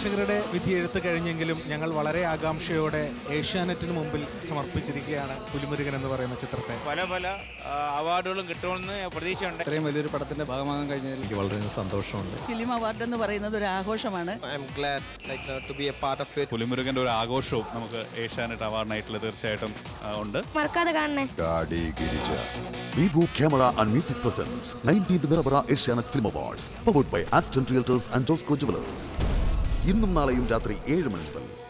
പ്രേക്ഷകരുടെ വിധിയെഴുത്ത് കഴിഞ്ഞെങ്കിലും ഞങ്ങൾ വളരെ ആകാംക്ഷയോടെ ഏഷ്യാനെറ്റിന് മുമ്പിൽ സമർപ്പിച്ചിരിക്കുകയാണ് പുലിമുരുകൻ എന്ന് പറയുന്ന ചിത്രത്തെ പല പല ആ, അവാർഡുകളും കിട്ടുമെന്ന് പ്രതീക്ഷയുണ്ട് ഇത്രയും വലിയൊരു പടത്തിന്റെ ഭാഗമാകാൻ കഴിഞ്ഞതിൽ എനിക്ക് വളരെ സന്തോഷമുണ്ട് ഫിലിം അവാർഡ് എന്ന് പറയുന്നത് ഒരു ആഘോഷമാണ് I'm glad like you know, to be a part of it. പുലിമുരുകന്റെ ഒരു ആഘോഷവും നമുക്ക് ഏഷ്യാനെറ്റ് അവാർഡ് നൈറ്റിൽ തീർച്ചയായിട്ടും ആ, ഉണ്ട് മറക്കാതെ കാണണേ കാടി Girija Vivo Camera and Music presents 19th Nirabara Asianet Film Awards, powered by Aston Realtors and Josco Jewelers. ഇന്നും നാളെയും രാത്രി ഏഴ് മണി മുതൽ